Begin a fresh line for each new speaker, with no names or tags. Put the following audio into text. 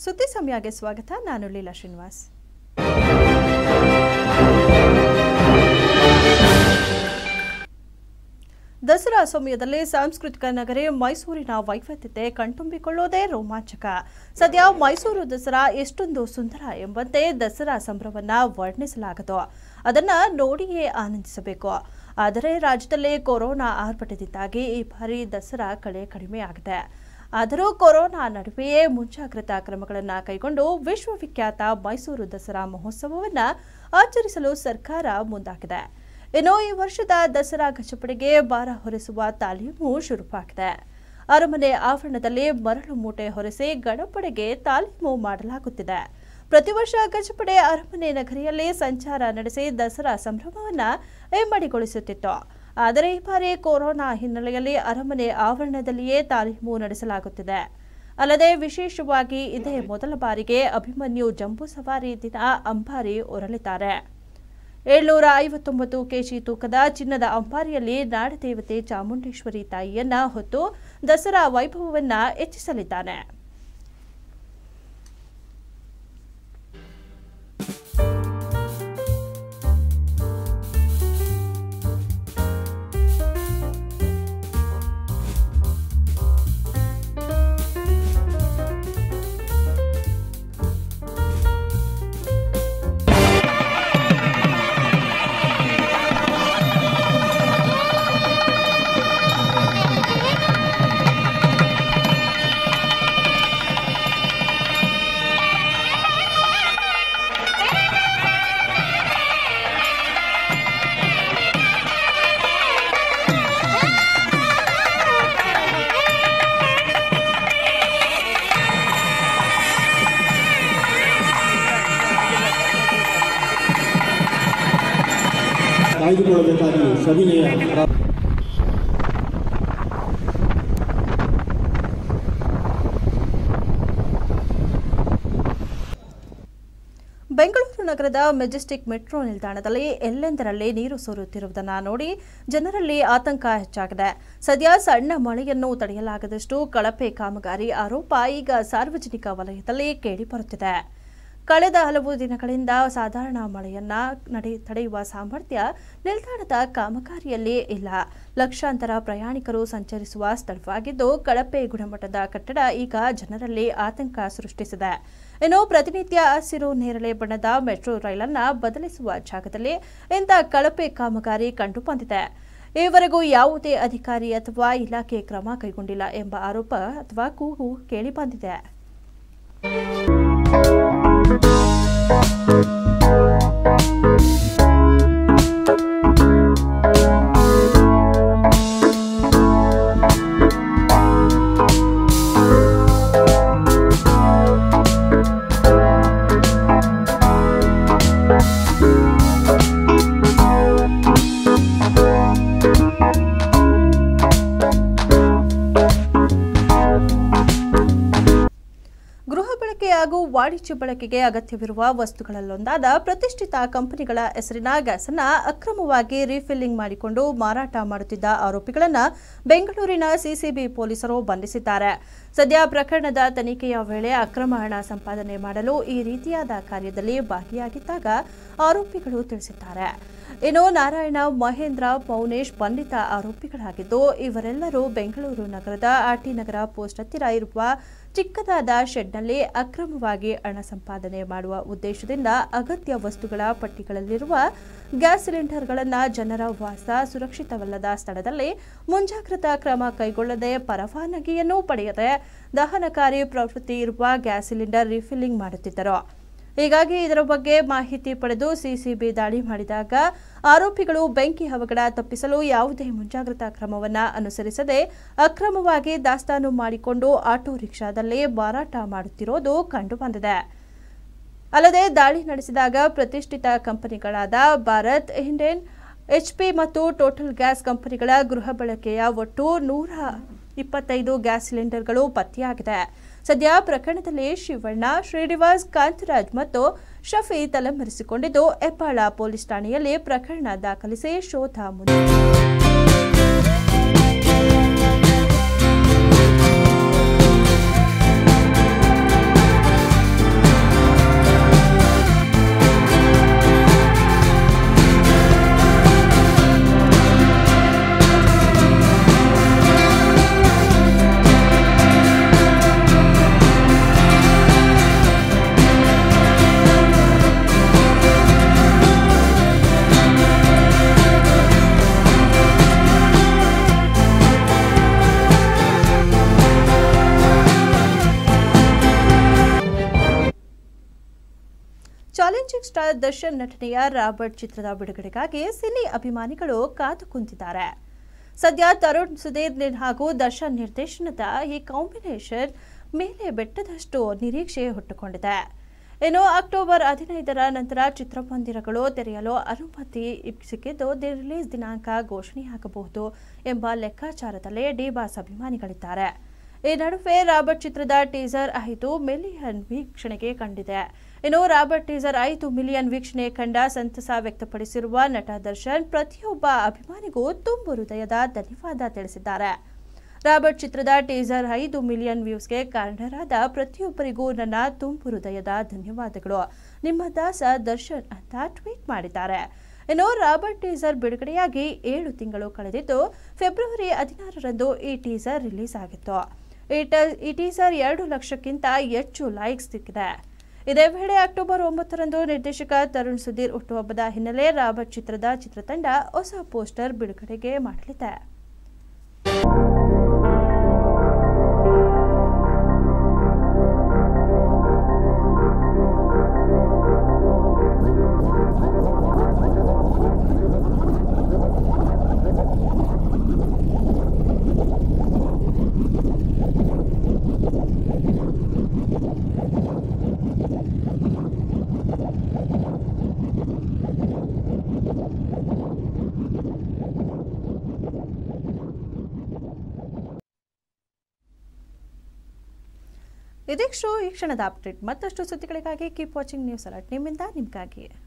ಸುದ್ದಿ ಸಮಯಗೆ ಸ್ವಾಗತ ನಾನು ಲೀಲಾ ಶ್ರೀನಿವಾಸ್ ದಸರಾ ಸಮಯದಲ್ಲಿ ಸಾಂಸ್ಕೃತಿಕ ನಗರಿ ಮೈಸೂರಿನ ವೈವಿಧ್ಯತೆ ಕಣ್ತುಂಬಿಕೊಳ್ಳೋದೇ ರೋಮಾಂಚಕ ಸದ್ಯ ಮೈಸೂರು ದಸರಾ ಎಷ್ಟೊಂದು ಸುಂದರ ಎಂಬಂತೆ ದಸರಾ ಸಂಭ್ರಮವನ್ನ ವರ್ಣಿಸಲಾಗದು ಅದನ್ನ ನೋಡಿಯೇ ಆನಂದಿಸಬೇಕು ಆದರೆ ರಾಜ್ಯದಲ್ಲಿ ಕೊರೋನಾ ಆರ್ಭಟದಿಂದಾಗಿ ಈ ಬಾರಿ ದಸರಾ ಕಳೆ ಕಡಿಮೆಯಾಗಿದೆ ಆದರೂ ಕೊರೋನಾ ನಡುವೆಯೇ ಮುಂಜಾಗ್ರತಾ ಕ್ರಮಗಳನ್ನು ಕೈಗೊಂಡು ವಿಶ್ವವಿಖ್ಯಾತ ಮೈಸೂರು ದಸರಾ ಮಹೋತ್ಸವವನ್ನು ಆಚರಿಸಲು ಸರ್ಕಾರ ಮುಂದಾಗಿದೆ ಇನ್ನು ಈ ವರ್ಷದ ದಸರಾ ಗಜಪಡೆಗೆ ಭಾರ ಹೊರಿಸುವ ತಾಲೀಮು ಶುರುವಾಗಿದೆ ಅರಮನೆ ಆವರಣದಲ್ಲಿ ಮರಳು ಮೂಟೆ ಹೊರಿಸಿ ಗಣಪಡೆಗೆ ತಾಲೀಮು ಮಾಡಲಾಗುತ್ತಿದೆ ಪ್ರತಿ ವರ್ಷ ಗಜಪಡೆ ಅರಮನೆ ನಗರಿಯಲ್ಲಿ ಸಂಚಾರ ನಡೆಸಿ ದಸರಾ ಸಂಭ್ರಮವನ್ನ ಇಮ್ಮಡಿಗೊಳಿಸುತ್ತಿತ್ತು ಆದರೆ ಈ ಬಾರಿ ಕೊರೋನಾ ಹಿನ್ನೆಲೆಯಲ್ಲಿ ಅರಮನೆ ಆವರಣದಲ್ಲಿಯೇ ತಾಲೀಮು ನಡೆಸಲಾಗುತ್ತಿದೆ ಅಲ್ಲದೆ ವಿಶೇಷವಾಗಿ ಇದೇ ಮೊದಲ ಬಾರಿಗೆ ಅಭಿಮನ್ಯು ಜಂಬೂ ಸವಾರಿ ದಿನ ಅಂಬಾರಿ ಹೊರಲಿದ್ದಾರೆ ಏಳ್ನೂರ ಐವತ್ತೊಂಬತ್ತು ಕೆಜಿ ತೂಕದ ಚಿನ್ನದ ಅಂಬಾರಿಯಲ್ಲಿ ನಾಡದೇವತೆ ಚಾಮುಂಡೇಶ್ವರಿ ತಾಯಿಯನ್ನ ಹೊತ್ತು ದಸರಾ ವೈಭವವನ್ನ ಹೆಚ್ಚಿಸಲಿದ್ದಾನೆ
ಕಾಯ್ದುಕೊಳ್ಳಬೇಕಾಗಿ ಸವಿನಯ ಪ್ರಾ-
ಬೆಂಗಳೂರು ನಗರದ ಮೆಜೆಸ್ಟಿಕ್ ಮೆಟ್ರೋ ನಿಲ್ದಾಣದಲ್ಲಿ ಎಲ್ಲೆಂದರಲ್ಲಿ ನೀರು ಸೋರುತ್ತಿರುವುದನ್ನು ನೋಡಿ ಜನರಲ್ಲಿ ಆತಂಕ ಹೆಚ್ಚಾಗಿದೆ ಸದ್ಯ ಸಣ್ಣ ಮಳೆಯನ್ನು ತಡೆಯಲಾಗದಷ್ಟು ಕಳಪೆ ಕಾಮಗಾರಿ ಆರೋಪ ಈಗ ಸಾರ್ವಜನಿಕ ವಲಯದಲ್ಲಿ ಕೇಳಿಬರುತ್ತಿದೆ ಕಳೆದ ಹಲವು ದಿನಗಳಿಂದ ಸಾಧಾರಣ ಮಳೆಯನ್ನ ನಡೆ ತಡೆಯುವ ಸಾಮರ್ಥ್ಯ ನಿಲ್ದಾಣದ ಕಾಮಗಾರಿಯಲ್ಲಿ ಇಲ್ಲ ಲಕ್ಷಾಂತರ ಪ್ರಯಾಣಿಕರು ಸಂಚರಿಸುವ ಸ್ಥಳವಾಗಿದ್ದು ಕಳಪೆ ಗುಣಮಟ್ಟದ ಕಟ್ಟಡ ಈಗ ಜನರಲ್ಲಿ ಆತಂಕ ಸೃಷ್ಟಿಸಿದೆ ಇನ್ನು ಪ್ರತಿನಿತ್ಯ ಹಸಿರು ನೇರಳೆ ಬಣ್ಣದ ಮೆಟ್ರೋ ರೈಲನ್ನ ಬದಲಿಸುವ ಜಾಗದಲ್ಲಿ ಇಂಥ ಕಳಪೆ ಕಾಮಗಾರಿ ಕಂಡುಬಂದಿದೆ ಈವರೆಗೂ ಯಾವುದೇ ಅಧಿಕಾರಿ ಅಥವಾ ಇಲಾಖೆ ಕ್ರಮ ಕೈಗೊಂಡಿಲ್ಲ ಎಂಬ ಆರೋಪ ಅಥವಾ ಕೂಗು ಕೇಳಿಬಂದಿದೆ ಗೃಹ ಬಳಕೆ ಹಾಗೂ ವಾಣಿಜ್ಯ ಬಳಕೆಗೆ ಅಗತ್ಯವಿರುವ ವಸ್ತುಗಳಲ್ಲೊಂದಾದ ಪ್ರತಿಷ್ಠಿತ ಕಂಪನಿಗಳ ಹೆಸರಿನ ಗ್ಯಾಸನ್ನ ಅಕ್ರಮವಾಗಿ ರೀಫಿಲ್ಲಿಂಗ್ ಮಾಡಿಕೊಂಡು ಮಾರಾಟ ಮಾಡುತ್ತಿದ್ದ ಆರೋಪಿಗಳನ್ನ ಬೆಂಗಳೂರಿನ ಸಿಸಿಬಿ ಪೊಲೀಸರು ಬಂಧಿಸಿದ್ದಾರೆ ಸದ್ಯ ಪ್ರಕರಣದ ತನಿಖೆಯ ವೇಳೆ ಅಕ್ರಮ ಹಣ ಸಂಪಾದನೆ ಮಾಡಲು ಈ ರೀತಿಯಾದ ಕಾರ್ಯದಲ್ಲಿ ಭಾಗಿಯಾಗಿದ್ದಾಗ ಆರೋಪಿಗಳು ತಿಳಿಸಿದ್ದಾರೆ ಇನ್ನು ನಾರಾಯಣ ಮಹೇಂದ್ರ ಮೌನೇಶ್ ಬಂಧಿತ ಆರೋಪಿಗಳಾಗಿದ್ದು ಇವರೆಲ್ಲರೂ ಬೆಂಗಳೂರು ನಗರದ ಆರ್ಟಿ ನಗರ ಪೋಸ್ಟ್ ಹತ್ತಿರ ಇರುವ ಚಿಕ್ಕದಾದ ಶೆಡ್ನಲ್ಲಿ ಅಕ್ರಮವಾಗಿ ಹಣ ಸಂಪಾದನೆ ಮಾಡುವ ಉದ್ದೇಶದಿಂದ ಅಗತ್ಯ ವಸ್ತುಗಳ ಪಟ್ಟಿಗಳಲ್ಲಿರುವ ಗ್ಯಾಸ್ ಸಿಲಿಂಡರ್ಗಳನ್ನು ಜನರ ವಾಸ ಸುರಕ್ಷಿತವಲ್ಲದ ಸ್ಥಳದಲ್ಲಿ ಮುಂಜಾಗ್ರತಾ ಕ್ರಮ ಕೈಗೊಳ್ಳದೆ ಪರವಾನಗಿಯನ್ನು ಪಡೆಯದೆ ದಹನಕಾರಿ ಪ್ರವೃತ್ತಿ ಇರುವ ಗ್ಯಾಸ್ ಸಿಲಿಂಡರ್ ರಿಫಿಲ್ಲಿಂಗ್ ಮಾಡುತ್ತಿದ್ದರು ಹೀಗಾಗಿ ಇದರ ಬಗ್ಗೆ ಮಾಹಿತಿ ಪಡೆದು ಸಿಸಿಬಿ ದಾಳಿ ಮಾಡಿದಾಗ ಆರೋಪಿಗಳು ಬೆಂಕಿ ಅವಘಡ ತಪ್ಪಿಸಲು ಯಾವುದೇ ಮುಂಜಾಗ್ರತಾ ಕ್ರಮವನ್ನು ಅನುಸರಿಸದೆ ಅಕ್ರಮವಾಗಿ ದಾಸ್ತಾನು ಮಾಡಿಕೊಂಡು ಆಟೋ ರಿಕ್ಷಾದಲ್ಲಿ ಮಾರಾಟ ಮಾಡುತ್ತಿರೋದು ಕಂಡುಬಂದಿದೆ ಅಲ್ಲದೆ ದಾಳಿ ನಡೆಸಿದಾಗ ಪ್ರತಿಷ್ಠಿತ ಕಂಪನಿಗಳಾದ ಭಾರತ್ ಇಂಡೇನ್ ಎಚ್ಪಿ ಮತ್ತು ಟೋಟಲ್ ಗ್ಯಾಸ್ ಕಂಪನಿಗಳ ಗೃಹ ಬಳಕೆಯ ಒಟ್ಟು ನೂರ ಇಪ್ಪತ್ತೈದು ಗ್ಯಾಸ್ ಸಿಲಿಂಡರ್ಗಳು ಪತ್ತೆಯಾಗಿದೆ ಸದ್ಯ ಪ್ರಕರಣದಲ್ಲಿ ಶಿವಣ್ಣ ಶ್ರೀನಿವಾಸ್ ಕಾಂತರಾಜ್ ಮತ್ತು ಶಫಿ ತಲೆಮರೆಸಿಕೊಂಡಿದ್ದು ಹೆಬ್ಬಾಳ ಪೊಲೀಸ್ ಠಾಣೆಯಲ್ಲಿ ಪ್ರಕರಣ ದಾಖಲಿಸಿ ಶೋಧ ಮುಂದೆ ಮ್ಯಾಜಿಕ್ ಸ್ಟಾರ್ ದರ್ಶನ್ ನಟನೆಯ ರಾಬರ್ಟ್ ಚಿತ್ರದ ಬಿಡುಗಡೆಗಾಗಿ ಸಿನಿ ಅಭಿಮಾನಿಗಳು ಕಾದು ಕುಂತಿದ್ದಾರೆ ಸದ್ಯ ತರುಣ್ ಸುಧೀರ್ ನಿರ್ ಹಾಗೂ ದರ್ಶನ್ ನಿರ್ದೇಶನದ ಈ ಕಾಂಬಿನೇಷನ್ ಮೇಲೆ ಬೆಟ್ಟದಷ್ಟು ನಿರೀಕ್ಷೆ ಹುಟ್ಟುಕೊಂಡಿದೆ ಇನ್ನು ಅಕ್ಟೋಬರ್ ಹದಿನೈದರ ನಂತರ ಚಿತ್ರಮಂದಿರಗಳು ತೆರೆಯಲು ಅನುಮತಿ ಸಿಕ್ಕಿದ್ದು ರಿಲೀಸ್ ದಿನಾಂಕ ಘೋಷಣೆಯಾಗಬಹುದು ಎಂಬ ಲೆಕ್ಕಾಚಾರದಲ್ಲೇ ಡಿಬಾಸ್ ಅಭಿಮಾನಿಗಳಿದ್ದಾರೆ ಈ ನಡುವೆ ರಾಬರ್ಟ್ ಚಿತ್ರದ ಟೀಸರ್ ಐದು ಮಿಲಿಯನ್ ವೀಕ್ಷಣೆಗೆ ಕಂಡಿದೆ ಇನ್ನು ರಾಬರ್ಟ್ ಟೀಸರ್ ಐದು ಮಿಲಿಯನ್ ವೀಕ್ಷಣೆ ಕಂಡ ಸಂತಸ ವ್ಯಕ್ತಪಡಿಸಿರುವ ನಟ ದರ್ಶನ್ ಪ್ರತಿಯೊಬ್ಬ ಅಭಿಮಾನಿಗೂ ತುಂಬು ಹೃದಯದ ಧನ್ಯವಾದ ತಿಳಿಸಿದ್ದಾರೆ ರಾಬರ್ಟ್ ಚಿತ್ರದ ಟೀಸರ್ ಐದು ಮಿಲಿಯನ್ ವ್ಯೂಸ್ಗೆ ಕಾರಣರಾದ ಪ್ರತಿಯೊಬ್ಬರಿಗೂ ನನ್ನ ತುಂಬು ಹೃದಯದ ಧನ್ಯವಾದಗಳು ನಿಮ್ಮ ದಾಸ ದರ್ಶನ್ ಅಂತ ಟ್ವೀಟ್ ಮಾಡಿದ್ದಾರೆ ಇನ್ನು ರಾಬರ್ಟ್ ಟೀಸರ್ ಬಿಡುಗಡೆಯಾಗಿ ಏಳು ತಿಂಗಳು ಕಳೆದಿದ್ದು ಫೆಬ್ರವರಿ ಹದಿನಾರರಂದು ಈ ಟೀಸರ್ ರಿಲೀಸ್ ಆಗಿತ್ತು ಈ ಟ- ಈ ಟೀಸರ್ ಎರಡು ಲಕ್ಷಕ್ಕಿಂತ ಹೆಚ್ಚು ಲೈಕ್ಸ್ ಸಿಕ್ಕಿದೆ ಇದೇ ವೇಳೆ ಅಕ್ಟೋಬರ್ ಒಂಬತ್ತರಂದು ನಿರ್ದೇಶಕ ತರುಣ್ ಸುಧೀರ್ ಹುಟ್ಟುಹಬ್ಬದ ಹಿನ್ನೆಲೆ ರಾಬರ್ಟ್ ಚಿತ್ರದ ಚಿತ್ರತಂಡ ಹೊಸ ಪೋಸ್ಟರ್ ಬಿಡುಗಡೆಗೆ ಮಾಡಲಿದೆ ಇದೀಕ್ಷು ಈ ಕ್ಷಣದ ಅಪ್ಡೇಟ್ ಮತ್ತಷ್ಟು ಸುದ್ದಿಗಳಿಗಾಗಿ ಕೀಪ್ ವಾಚಿಂಗ್ ನ್ಯೂಸ್ ಅಲರ್ಟ್ ನಿಮ್ಮಿಂದ ನಿಮ್ಗಾಗಿ